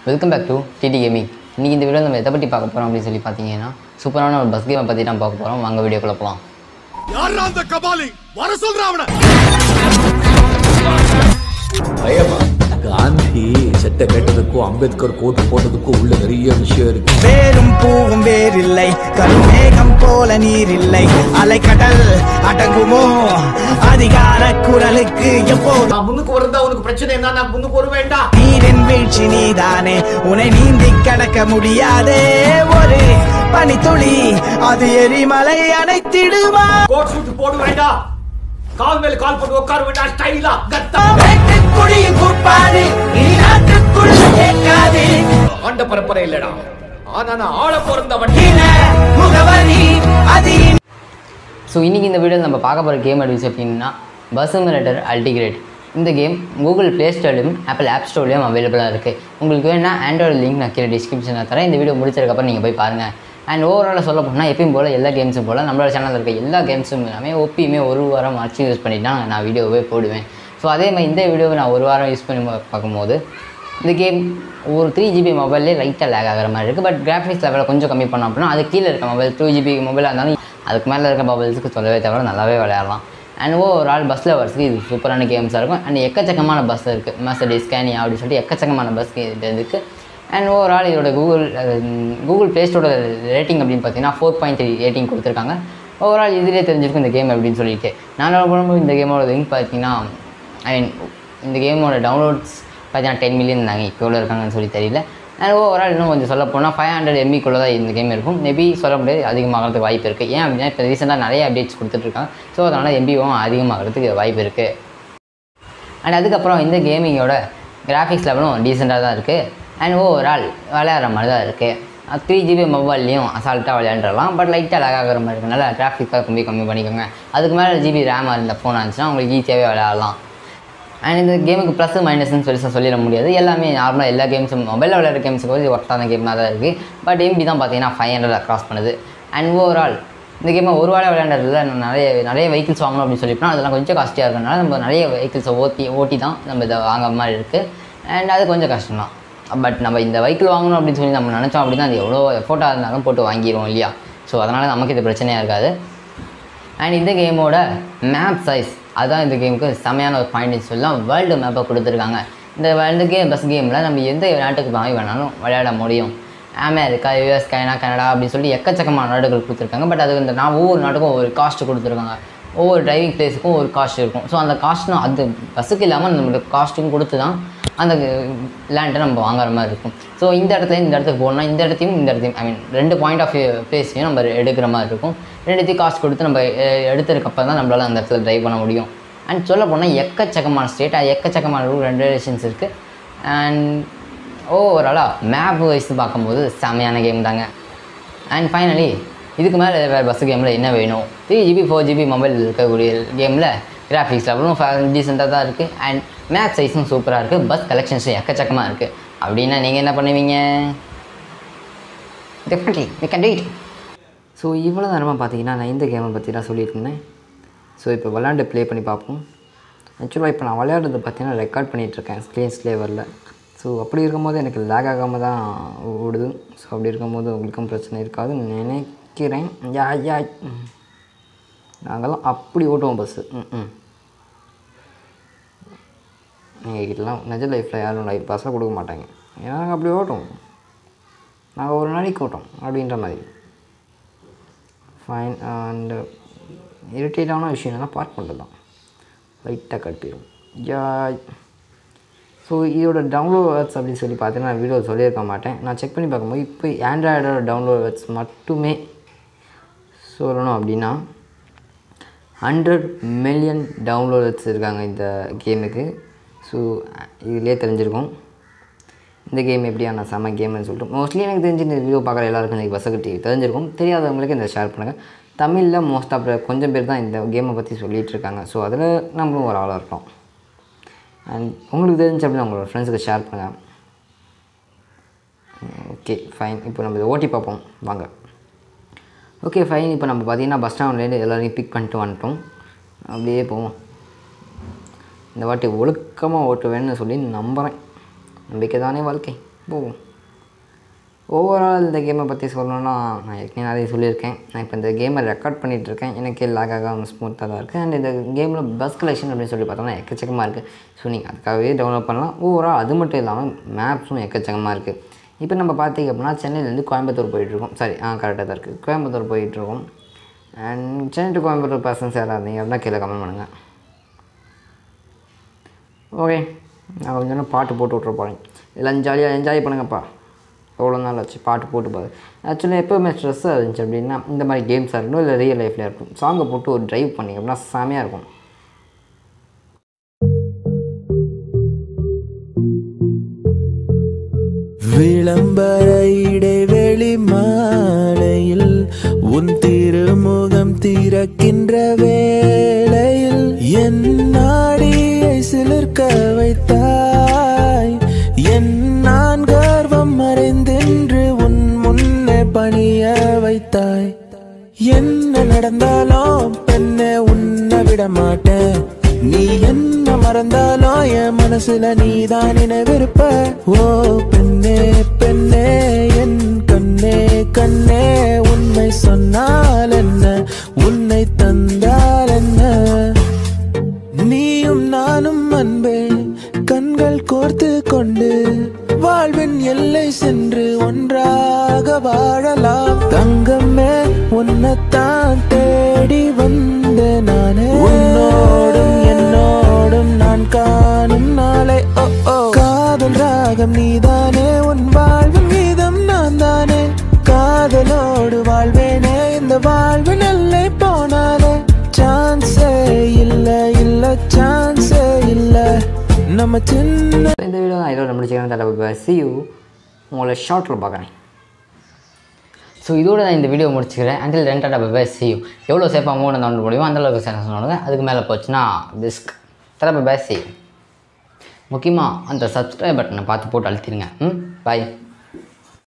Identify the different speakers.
Speaker 1: Welcome back to TT gaming இன்றைக்கி இந்த video நம்ம எதை பற்றி பார்க்க போகிறோம் அப்படின்னு சொல்லி பார்த்தீங்கன்னா சூப்பரான ஒரு பஸ் கேமை பற்றி தான் பார்க்க போகிறோம் வாங்க வீடியோக்குள்ள போகலாம்
Speaker 2: யாரா அந்த கபாலி வர சொல்றா அவன
Speaker 3: பயமா காந்தி செட்டை கேட்டதுக்கும் அம்பேத்கர் கோட்டு போட்டதுக்கும் உள்ள நிறைய விஷயம் இருக்கு
Speaker 4: வேரும் பூவும் வேறில்லை கருமேகம் போல நீரில்லை அலைக்கடல் அடங்குமோ அதிகார குரலுக்கு எப்போது
Speaker 3: நான் முன்னுக்கு வரதா உனக்கு பிரச்சனை என்ன நான் முன்னுக்கு வர வேண்டாம்
Speaker 4: நீரின் வீழ்ச்சி நீதானே உன்னை நீந்தி கடக்க முடியாதே ஒரு பனித்துளி அது எரிமலை அணைத்திடுமா
Speaker 3: கோட் சூட் போட வேண்டாம் கால் மேல கால் போட்டு உட்கார வேண்டாம் ஸ்டைலா கத்தா
Speaker 4: குடியும் கூப்பாடு நீ நாட்டுக்குள்ள கேட்காது
Speaker 3: ஆண்ட பரம்பரை இல்லடா ஆனா நான் ஆள பிறந்தவன்
Speaker 4: இன முகவரி அது
Speaker 1: ஸோ இன்றைக்கி இந்த வீடியோவில் நம்ம பார்க்க போகிற கேம் அப்படின்னு அப்படின்னா பஸ் சிமுலேட்டர் அல்டிகிரேட் இந்த கேம் கூகுள் ப்ளே ஸ்டோர்லையும் ஆப்பிள் ஆப் ஸ்டோர்லையும் அவைலபிளாக இருக்குது உங்களுக்கு வேணா ஆண்ட்ராய்டு லிங்க் நான் கீழே டிஸ்கிரிப்ஷனில் தரேன் இந்த வீடியோ முடிச்சதுக்கப்புறம் நீங்கள் போய் பாருங்கள் அண்ட் ஓவராலாக சொல்ல போனால் எப்பயும் போல் எல்லா கேம்ஸும் போல் நம்மளோட சேனலில் இருக்க எல்லா கேம்ஸும் எல்லாமே ஒப்பியுமே ஒரு வாரம் ஆச்சு யூஸ் பண்ணிட்டு தான் நான் வீடியோவே போடுவேன் ஸோ அதே மாதிரி இந்த வீடியோவை நான் ஒரு வாரம் யூஸ் பண்ணி பார்க்கும்போது இந்த கேம் ஒரு த்ரீ ஜிபி மொபைல்லே லைட்டாக லேக் ஆகிற மாதிரி இருக்குது பட் கிராஃபிக்ஸ் லெவலை கொஞ்சம் கம்மி பண்ணோம் அப்படின்னா அது கீழே இருக்க மொபைல் டூ ஜிபி மொபைலாக இருந்தாலும் அதுக்கு மேலே இருக்க மொபைல்ஸுக்கு சொல்லவே தவிர நல்லாவே விளையாடலாம் அண்ட் ஓவர் ஆல் பஸ்ஸில் வரதுக்கு இது சூப்பரான கேம்ஸாக இருக்கும் அண்ட் எக்கச்சக்கமான பஸ் இருக்குது மெசடிஸ் ஸ்கேனியா அப்படின்னு சொல்லிட்டு எக்கச்சக்கமான பஸ் இருக்குது அண்ட் ஓவரால் இதோட கூகுள் கூகுள் ப்ளே ஸ்டோரோட ரேட்டிங் அப்படின்னு பார்த்தீங்கன்னா ஃபோர் பாயிண்ட் த்ரீ ரேட்டிங் கொடுத்துருக்காங்க ஓவரால் இதிலே தெரிஞ்சிருக்கும் இந்த கேம் அப்படின்னு சொல்லிட்டு நான் போகும்போது இந்த கேமோட லிங்க் பார்த்தீங்கன்னா ஐ மீன் இந்த கேமோட டவுன்லோட்ஸ் பார்த்தீங்கன்னா டென் மில்லியன் இருந்தாங்க இப்போ எவ்வளோ இருக்காங்கன்னு சொல்லி தெரியல அண்ட் ஓவரால் இன்னும் கொஞ்சம் சொல்ல போனால் ஃபைவ் ஹண்ட்ரட் எம்பிக்குள்ளே தான் இந்த கேம் இருக்கும் மேபி சொல்ல முடியாது அதிகமாகிறதுக்கு வாய்ப்பு இருக்குது ஏன் அப்படின்னா இப்போ ரீசெண்டாக நிறைய அப்டேட்ஸ் கொடுத்துட்ருக்காங்க ஸோ அதனால் எம்பியும் அதிகமாகிறதுக்கு வாய்ப்பு இருக்குது அண்ட் அதுக்கப்புறம் இந்த கேமிங்கோட கிராஃபிக்ஸ் லெவலும் டீசெண்டாக தான் இருக்குது அண்ட் ஓவரால் விளையாடுற மாதிரி தான் இருக்குது த்ரீ ஜிபி மொபைல்லையும் அசால்ட்டாக விளையாண்டுறலாம் பட் லைட்டாக லேக் ஆகிற மாதிரி இருக்கனால கிராஃபிக்ஸாக கம்மி கம்மி பண்ணிக்கோங்க அதுக்கு மேலே ஜிபி ரேமாக இருந்த ஃபோன் இருந்துச்சுன்னா உங்களுக்கு ஈஸியாகவே விளையாடலாம் அண்ட் இந்த கேமுக்கு ப்ளஸ் மைனஸ்னு சொல்லி சொல்லிட முடியாது எல்லாமே நார்மலாக எல்லா கேம்ஸும் மொபைலில் விளையாடுற கேம்ஸுக்கு வந்து ஒர்த்தான கேமாக தான் இருக்குது பட் எம்பி தான் பார்த்தீங்கன்னா ஃபைவ் ஹண்ட்ரட் க்ராஸ் பண்ணுது அண்ட் ஓவரால் இந்த கேமை ஒரு வாழை விளையாண்டதில் நிறைய நிறைய வெஹிக்கிள்ஸ் வாங்கணும் அப்படின்னு சொல்லிப்போம் அதெல்லாம் கொஞ்சம் காஸ்ட்லியாக இருக்கனால நம்ம நிறைய வெஹிக்கிள்ஸை ஓட்டி ஓட்டி தான் நம்ம இதை வாங்குற மாதிரி இருக்குது அண்ட் அது கொஞ்சம் கஷ்டம் தான் பட் நம்ம இந்த வெஹிக்கிள் வாங்கணும் அப்படின்னு சொல்லி நம்ம நினச்சோம் அப்படின்னா அது எவ்வளோ எஃபோர்ட்டாக இருந்தாலும் போட்டு வாங்கிடுவோம் இல்லையா ஸோ அதனால் நமக்கு இது பிரச்சனையாக இருக்காது அண்ட் இந்த கேமோட மேப் சைஸ் அதுதான் இந்த கேமுக்கு செமையான ஒரு பாயிண்ட் சொல்லலாம் வேர்ல்டு மேப்பை கொடுத்துருக்காங்க இந்த வேர்ல்டு கேம் பஸ் கேமில் நம்ம எந்த நாட்டுக்கு வாங்கி வேணாலும் விளையாட முடியும் அமெரிக்கா யூஎஸ் சைனா கனடா அப்படின்னு சொல்லி எக்கச்சக்கமான நாடுகள் கொடுத்துருக்காங்க பட் அது இந்த நான் ஒவ்வொரு நாட்டுக்கும் ஒவ்வொரு காஸ்ட் கொடுத்துருக்காங்க ஒவ்வொரு டிரைவிங் பிளேஸுக்கும் ஒரு காஸ்ட் இருக்கும் ஸோ அந்த காஸ்ட்டும் அது பஸ்ஸுக்கு இல்லாமல் நம்மளுக்கு காஸ்ட்டும் கொடுத்து தான் அந்த லேண்டை நம்ம வாங்குற மாதிரி இருக்கும் ஸோ இந்த இடத்துல இந்த இடத்துக்கு போகணும்னா இந்த இடத்தையும் இந்த இடத்தையும் ஐ மீன் ரெண்டு பாயிண்ட் ஆஃப் பிளேஸையும் நம்ம எடுக்கிற மாதிரி இருக்கும் ரெண்டுத்தையும் காசு கொடுத்து நம்ம எ- எடுத்ததுக்கப்புறம் தான் நம்மளால் அந்த இடத்துல ட்ரைவ் பண்ண முடியும் அண்ட் சொல்ல போனால் எக்கச்சக்கமான ஸ்டேட் எக்கச்சக்கமான ரூல் ரெகுலேஷன்ஸ் இருக்குது அண்ட் ஓவராலாக மேப் வைஸ் பார்க்கும்போது செமையான கேம் தாங்க அண்ட் ஃபைனலி இதுக்கு மேலே வேறு பஸ் கேமில் என்ன வேணும் three GB four GB mobile இருக்கக்கூடிய கேமில் கிராஃபிக்ஸ் லெவலும் டீசெண்டாக தான் இருக்குது அண்ட் மேப் சைஸும் சூப்பராக இருக்குது பஸ் கலெக்ஷன்ஸும் எக்கச்சக்கமாக இருக்குது அப்படின்னா நீங்கள் என்ன பண்ணுவீங்க definitely we can date so இவ்வளோ நேரமாக பார்த்தீங்கன்னா நான் இந்த கேமை பற்றி தான் சொல்லிட்டு இருந்தேன் ஸோ இப்போ விளாண்டு ப்ளே பண்ணி பார்ப்போம் ஆக்சுவலாக இப்போ நான் விளையாடுறத பார்த்தீங்கன்னா ரெக்கார்ட் பண்ணிகிட்ருக்கேன் ஸ்க்ரீன் ஸ்லேவரில் ஸோ அப்படி இருக்கும்போது எனக்கு லேக் ஆகாமல் தான் ஓடுது ஸோ அப்படி இருக்கும்போது உங்களுக்கும் பிரச்சனை இருக்காதுன்னு நினைக்கிறேன் யா யா ம். நாங்கள்லாம் அப்படி ஓட்டுவோம் பஸ்ஸு ம் ம் எங்கள் கிட்டலாம் நிஜ லைஃப்பில் யாரும் லைஃப் பஸ்ஸை கொடுக்க மாட்டாங்க ஏன்னா நாங்கள் அப்படி ஓட்டுவோம் நாங்கள் ஒரு நாளைக்கு ஓட்டோம் அப்படின்ற மாதிரி ஃபைன் அண்டு இரிட்டேட்டான விஷயம் என்னன்னா பார்க் பண்ணுறது தான் லைட்டாக கட்டிடும் யா ஸோ இதோட டவுன்லோட் வேர்ட்ஸ் அப்படின்னு சொல்லி பார்த்தீங்கன்னா நான் வீடியோ சொல்லியிருக்க மாட்டேன் நான் செக் பண்ணி பார்க்கும்போது இப்போ ஆண்ட்ராய்டோட டவுன்லோட் வேர்ட்ஸ் மட்டுமே சொல்லணும் அப்படின்னா ஹண்ட்ரட் மில்லியன் டவுன்லோட்ஸ் இருக்காங்க இந்த கேமுக்கு ஸோ இதுலேயே தெரிஞ்சிருக்கும் இந்த கேம் எப்படியான செம கேம்னு சொல்லிட்டு மோஸ்ட்லி எனக்கு தெரிஞ்சு இந்த வீடியோ பார்க்குற எல்லாருக்கும் இந்த பசங்க டிவி தெரிஞ்சிருக்கும் தெரியாதவங்களுக்கு இந்த ஷேர் பண்ணுங்கள் தமிழில் மோஸ்ட் ஆஃப் கொஞ்சம் பேர் தான் இந்த கேமை பற்றி சொல்லிகிட்டு இருக்காங்க ஸோ அதில் நம்மளும் ஒரு ஆளாக இருக்கோம் அண்ட் உங்களுக்கு தெரிஞ்சு அப்படின்னா உங்களோட ஃப்ரெண்ட்ஸுக்கு ஷேர் பண்ணுங்கள் ஓகே ஃபைன் இப்போ நம்ம இதை ஓட்டி பார்ப்போம் வாங்க ஓகே ஃபைன் இப்போ நம்ம பார்த்தீங்கன்னா பஸ் ஸ்டாண்ட்லேருந்து எல்லோரையும் பிக் பண்ணிட்டு வந்துட்டோம் அப்படியே போவோம் இந்த வாட்டி ஒழுக்கமாக ஓட்டுவேன்னு சொல்லி நம்புகிறேன் நம்பிக்கை தானே வாழ்க்கை ஓ ஓவரால் இந்த கேமை பற்றி சொல்லணும்னா நான் ஏற்கனவே நிறைய சொல்லியிருக்கேன் நான் இப்போ இந்த கேமை ரெக்கார்ட் பண்ணிகிட்டு இருக்கேன் எனக்கே லாக் ஆகாமல் ஸ்மூத்தாக தான் இருக்குது அண்ட் இந்த கேமில் பஸ் கலெக்ஷன் அப்படின்னு சொல்லி பார்த்தோம்னா எக்கச்சக்கமாக இருக்குது ஸோ நீங்கள் அதுக்காகவே டவுன்லோட் பண்ணலாம் ஓவரால் அது மட்டும் இல்லாமல் மேப்ஸும் எக்கச்சக்கமாக இருக்குது இப்போ நம்ம பார்த்தீங்க அப்படின்னா சென்னையிலேருந்து கோயம்புத்தூர் போயிட்டுருக்கோம் சாரி ஆ கரெக்டாக தான் இருக்குது கோயம்புத்தூர் போயிட்டுருக்கோம் and Chennai to Coimbatore persons யாராக இருந்தீங்க அப்படின்னா கீழே கமெண்ட் பண்ணுங்கள் ஓகே நான் கொஞ்சம் நேரம் பாட்டு போட்டு விட்ற போகிறேன் எல்லாம் ஜாலியாக என்ஜாய் பண்ணுங்கப்பா எவ்வளோ நாள் ஆச்சு பாட்டு போட்டு பாரு ஆக்சுவலி எப்போவுமே ஸ்ட்ரெஸ்ஸாக இருந்துச்சு அப்படின்னா இந்த மாதிரி கேம்ஸாக இருக்கட்டும் இல்லை ரியல் லைஃப்லேயே இருக்கட்டும் சாங்கை போட்டு ஒரு ட்ரைவ் பண்ணிங்க அப்படின்னா செமையாக இருக்கும்
Speaker 4: விளம்பர இடைவெளி மாலையில் உன் திருமுகம் திறக்கின்ற வேளையில் என் நாடியை சிலிர்க்க வைத்தாய் என் நான் கர்வம் மறைந்தென்று உன் முன்னே பணிய வைத்தாய் என்ன நடந்தாலும் பெண்ணே உன்னை விட மாட்டேன் நீ என்ன மறந்தாலும் என் மனசுல நீதான் நினைவிருப்ப ஓ பெண்ணே பெண்ணே என் கண்ணே கண்ணே உண்மை சொன்னால் என்ன உன்னை தந்தால் என்ன நீயும் நானும் அன்பே கண்கள் கோர்த்து கொண்டு வாழ்வின் எல்லை சென்று ஒன்றாக வாழலாம் தங்கமே உன்னைத்தான் தேடி வந்த நானே உன்னோடும் என்னோடும் நான் காணும் நாளை ஓ ஓ காதல் ராகம் நீதானே உன் வாழ்வின் மீதம் நான் தானே காதலோடு வாழ்வேனே இந்த வாழ்வின் எல்லை போனாலே சான்ஸே இல்ல இல்ல சான்ஸே இல்ல நம்ம சின்ன
Speaker 1: இந்த வீடியோ நான் இதோட முடிச்சுக்கிறேன் தடவை சி யூ உங்களை ஷார்ட்டில் பார்க்குறேன் ஸோ இதோட நான் இந்த வீடியோ முடிச்சுக்கிறேன் அண்டில் ரெண்டா டபை பை சி யூ எவ்வளோ சேஃபாக மூணு நோண்ட முடியுமோ அந்தளவுக்கு சேனல் சொன்னாங்க அதுக்கு மேலே போச்சுன்னா பிஸ்க் தடவை பை சி முக்கியமாக அந்த சப்ஸ்கிரைப் பட்டனை பார்த்து போட்டு அழுத்திடுங்க ம் பாய்